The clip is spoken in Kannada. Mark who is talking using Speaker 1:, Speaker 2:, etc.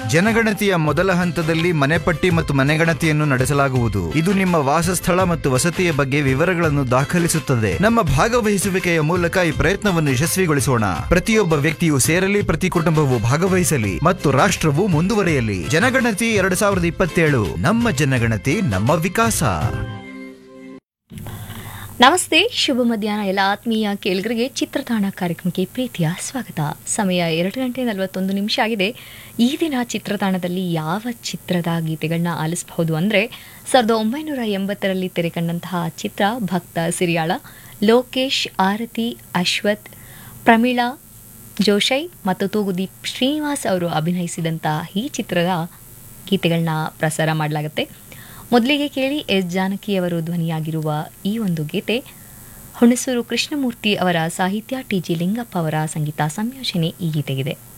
Speaker 1: ಜನಗಣತಿಯ ಮೊದಲ ಹಂತದಲ್ಲಿ ಮನೆಪಟ್ಟಿ ಮತ್ತು ಮನೆಗಣತಿಯನ್ನು ನಡೆಸಲಾಗುವುದು ಇದು ನಿಮ್ಮ ವಾಸಸ್ಥಳ ಮತ್ತು ವಸತಿಯ ಬಗ್ಗೆ ವಿವರಗಳನ್ನು ದಾಖಲಿಸುತ್ತದೆ ನಮ್ಮ ಭಾಗವಹಿಸುವಿಕೆಯ ಮೂಲಕ ಈ ಪ್ರಯತ್ನವನ್ನು ಯಶಸ್ವಿಗೊಳಿಸೋಣ ಪ್ರತಿಯೊಬ್ಬ ವ್ಯಕ್ತಿಯು ಸೇರಲಿ ಪ್ರತಿ ಕುಟುಂಬವು ಭಾಗವಹಿಸಲಿ ಮತ್ತು ರಾಷ್ಟ್ರವು ಮುಂದುವರಿಯಲಿ ಜನಗಣತಿ ಎರಡು ಸಾವಿರದ ಇಪ್ಪತ್ತೇಳು ನಮ್ಮ ಜನಗಣತಿ ನಮ್ಮ ವಿಕಾಸ
Speaker 2: ನಮಸ್ತೆ ಶುಭ ಮಧ್ಯಾಹ್ನ ಎಲ್ಲ ಆತ್ಮೀಯ ಕೇಳಿಗರಿಗೆ ಚಿತ್ರತಾಣ ಕಾರ್ಯಕ್ರಮಕ್ಕೆ ಪ್ರೀತಿಯ ಸ್ವಾಗತ ಸಮಯ ಎರಡು ಗಂಟೆ ನಲವತ್ತೊಂದು ನಿಮಿಷ ಆಗಿದೆ ಈ ದಿನ ಚಿತ್ರತಾಣದಲ್ಲಿ ಯಾವ ಚಿತ್ರದ ಗೀತೆಗಳನ್ನ ಆಲಿಸಬಹುದು ಅಂದರೆ ಸಾವಿರದ ಒಂಬೈನೂರ ಎಂಬತ್ತರಲ್ಲಿ ತೆರೆಕಂಡಂತಹ ಚಿತ್ರ ಭಕ್ತ ಸಿರಿಯಾಳ ಲೋಕೇಶ್ ಆರತಿ ಅಶ್ವಥ್ ಪ್ರಮೀಳಾ ಜೋಶೈ ಮತ್ತು ತೂಗುದೀಪ್ ಶ್ರೀನಿವಾಸ್ ಅವರು ಅಭಿನಯಿಸಿದಂತಹ ಈ ಚಿತ್ರದ ಗೀತೆಗಳನ್ನ ಪ್ರಸಾರ ಮಾಡಲಾಗುತ್ತೆ ಮೊದಲಿಗೆ ಕೇಳಿ ಎಸ್ ಜಾನಕಿಯವರು ಧ್ವನಿಯಾಗಿರುವ ಈ ಒಂದು ಗೀತೆ ಹುಣಸೂರು ಕೃಷ್ಣಮೂರ್ತಿ ಅವರ ಸಾಹಿತ್ಯ ಟಿ ಜಿ ಲಿಂಗಪ್ಪ ಅವರ ಸಂಗೀತ ಸಂಯೋಜನೆ ಈ ಗೀತೆಗಿದೆ